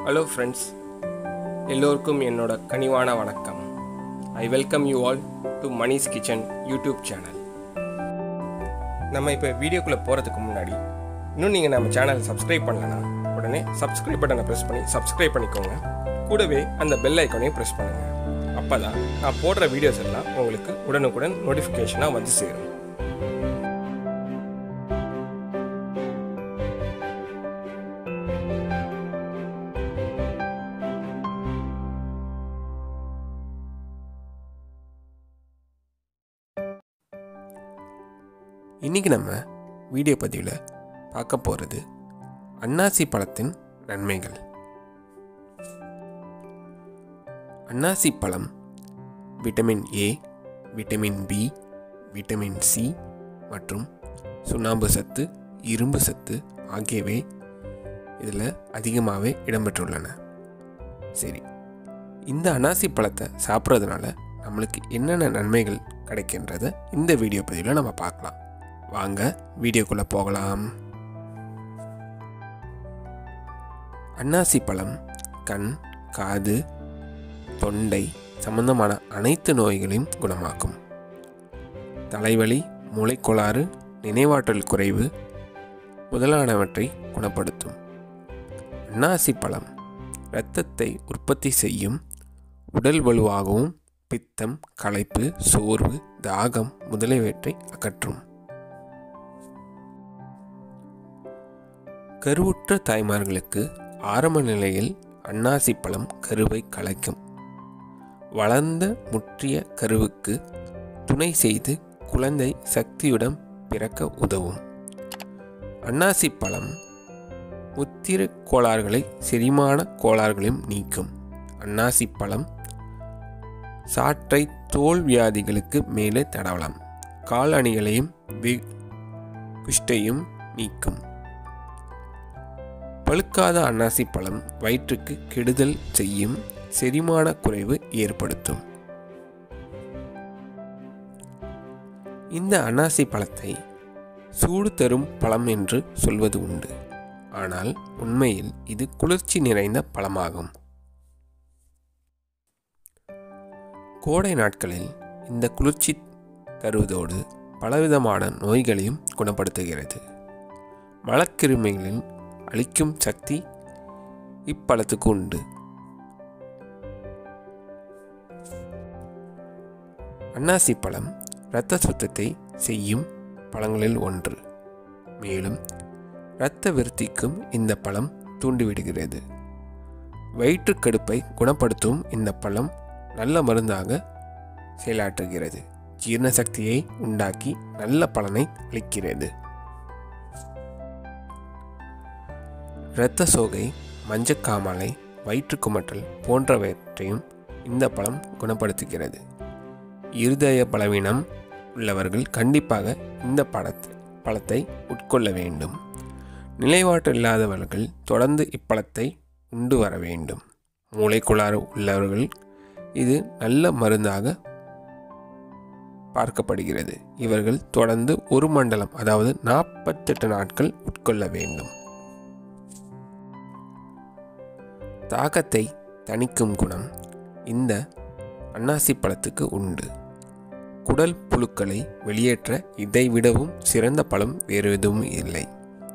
hello friends எல்லோருக்கும் என்னோட கனிவான வணக்கம் I welcome you all to Mani's kitchen YouTube channel நம்ம இப்போ வீடியோக்குள்ளே போகிறதுக்கு முன்னாடி இன்னும் நீங்கள் நம்ம சேனல் சப்ஸ்கிரைப் பண்ணலனா உடனே சப்ஸ்கிரைப் பட்டனை ப்ரெஸ் பண்ணி சப்ஸ்கிரைப் பண்ணிக்கோங்க கூடவே அந்த பெல் ஐக்கானையும் ப்ரெஸ் பண்ணுங்கள் அப்போ தான் நான் போடுற வீடியோஸ் எல்லாம் உங்களுக்கு உடனுக்குடன் நோட்டிஃபிகேஷனாக வந்து சேரும் இன்றைக்கி நம்ம வீடியோ பதிவில் பார்க்க போகிறது அன்னாசி பழத்தின் நன்மைகள் அன்னாசி பழம் vitamin A vitamin B vitamin C மற்றும் சுண்ணாம்பு சத்து இரும்பு சத்து ஆகியவை இதில் அதிகமாகவே இடம்பெற்றுள்ளன சரி இந்த அன்னாசி பழத்தை சாப்பிட்றதுனால நம்மளுக்கு என்னென்ன நன்மைகள் கிடைக்கின்றத இந்த வீடியோ பதிவில் நம்ம பார்க்கலாம் வாங்க வீடியோக்குள்ளே போகலாம் அன்னாசி பழம் கண் காது தொண்டை சம்பந்தமான அனைத்து நோய்களையும் குணமாக்கும் தலைவலி மூளைக்கோளாறு நினைவாற்றல் குறைவு முதலானவற்றை குணப்படுத்தும் அன்னாசி பழம் இரத்தத்தை உற்பத்தி செய்யும் உடல் வலுவாகவும் பித்தம் களைப்பு சோர்வு தாகம் முதலியவற்றை அகற்றும் கருவுற்ற தாய்மார்களுக்கு ஆரம்ப நிலையில் அன்னாசி பழம் கருவை கலைக்கும் வளர்ந்த முற்றிய கருவுக்கு துணை செய்து குழந்தை சக்தியுடன் பிறக்க உதவும் அன்னாசி பழம் முத்திர கோளாறுகளை செரிமான கோளாறுகளையும் நீக்கும் அன்னாசி பழம் சாற்றை தோல் வியாதிகளுக்கு மேலே தடவலாம் கால் அணிகளையும் வி குஷ்டையும் நீக்கும் பழுக்காத அன்னாசி பழம் வயிற்றுக்கு கெடுதல் செய்யும் செரிமான குறைவு ஏற்படுத்தும் இந்த அன்னாசி பழத்தை சூடு தரும் பழம் என்று சொல்வது உண்டு ஆனால் உண்மையில் இது குளிர்ச்சி நிறைந்த பழமாகும் கோடை நாட்களில் இந்த குளிர்ச்சி தருவதோடு பலவிதமான நோய்களையும் குணப்படுத்துகிறது மலக்கிருமிகளின் அளிக்கும் சக்தி இப்பழத்துக்கு உண்டு அன்னாசி பழம் இரத்த சுத்தத்தை செய்யும் பழங்களில் ஒன்று மேலும் இரத்த விருத்திக்கும் இந்த பழம் தூண்டிவிடுகிறது வயிற்றுக்கடுப்பை குணப்படுத்தும் இந்த பழம் நல்ல மருந்தாக செயலாற்றுகிறது ஜீரண சக்தியை உண்டாக்கி நல்ல பலனை அளிக்கிறது இரத்த சோகை மஞ்சக்காமலை வயிற்றுக்குமட்டல் போன்றவற்றையும் இந்த பழம் குணப்படுத்துகிறது இருதய பலவீனம் உள்ளவர்கள் கண்டிப்பாக இந்த பழத்தை பழத்தை உட்கொள்ள வேண்டும் நிலைவாட்டு இல்லாதவர்கள் தொடர்ந்து இப்பழத்தை உண்டு வர வேண்டும் மூளைக்குளாறு உள்ளவர்கள் இது நல்ல மருந்தாக பார்க்கப்படுகிறது இவர்கள் தொடர்ந்து ஒரு மண்டலம் அதாவது நாற்பத்தெட்டு நாட்கள் உட்கொள்ள வேண்டும் தாகத்தை தணிக்கும் குணம் இந்த அன்னாசி பழத்துக்கு உண்டு குடல் புழுக்களை வெளியேற்ற இதைவிடவும் சிறந்த பழம் வேறு எதுவும் இல்லை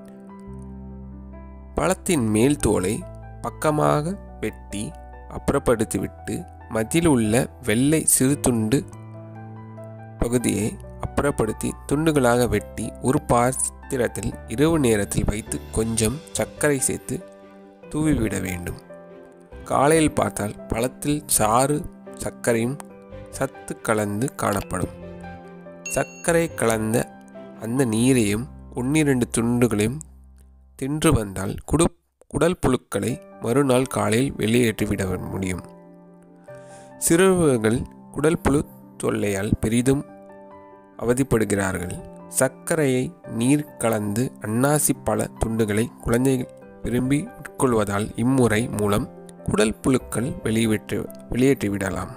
பழத்தின் மேல் தோலை பக்கமாக வெட்டி அப்புறப்படுத்திவிட்டு மத்தியில் உள்ள வெள்ளை சிறு துண்டு பகுதியை அப்புறப்படுத்தி துண்டுகளாக வெட்டி ஒரு பாத்திரத்தில் இரவு நேரத்தில் வைத்து கொஞ்சம் சர்க்கரை சேர்த்து தூவிவிட வேண்டும் காலையில் பார்த்தால் பழத்தில் சாறு சர்க்கரையும் சத்து கலந்து காணப்படும் சர்க்கரை கலந்த அந்த நீரையும் ஒன்னிரண்டு துண்டுகளையும் தின்று வந்தால் குடு குடல் புழுக்களை மறுநாள் காலையில் வெளியேற்றிவிட முடியும் சிறுவர்கள் குடல் புழு தொல்லையால் பெரிதும் அவதிப்படுகிறார்கள் சர்க்கரையை நீர் கலந்து அன்னாசி பழ துண்டுகளை குழந்தைகள் விரும்பி உட்கொள்வதால் இம்முறை மூலம் குடல் புழுக்கள் வெளியேற்று வெளியேற்றிவிடலாம்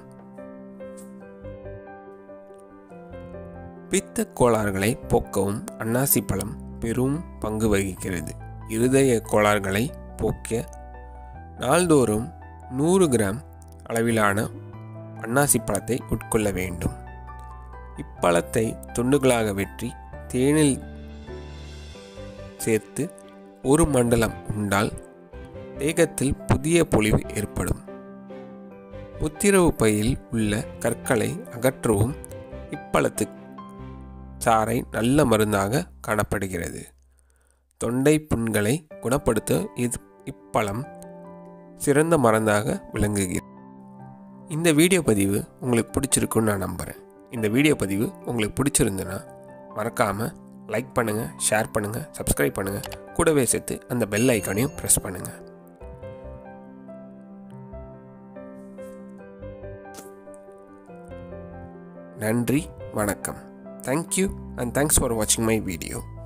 பித்த கோளாறுகளை போக்கவும் அன்னாசி பழம் பெரும் பங்கு வகிக்கிறது இருதய கோளாறுகளை போக்க நாள்தோறும் நூறு கிராம் அளவிலான அன்னாசி பழத்தை உட்கொள்ள வேண்டும் இப்பழத்தை துண்டுகளாக வெட்டி தேனில் சேர்த்து ஒரு மண்டலம் உண்டால் தேகத்தில் புதிய பொலிவு ஏற்படும் முத்திரவு பையில் உள்ள கற்களை அகற்றவும் இப்பழத்து சாறை நல்ல மருந்தாக காணப்படுகிறது தொண்டை புண்களை குணப்படுத்த இது இப்பழம் சிறந்த மருந்தாக விளங்குகிறது இந்த வீடியோ பதிவு உங்களுக்கு பிடிச்சிருக்குன்னு நான் நம்புகிறேன் இந்த வீடியோ பதிவு உங்களுக்கு பிடிச்சிருந்துன்னா மறக்காமல் லைக் பண்ணுங்கள் ஷேர் பண்ணுங்கள் சப்ஸ்கிரைப் பண்ணுங்கள் கூடவே சேர்த்து அந்த பெல் ஐக்கானையும் ப்ரெஸ் பண்ணுங்கள் நன்றி வணக்கம் தேங்க்யூ அண்ட் தேங்க்ஸ் ஃபார் வாட்சிங் மை வீடியோ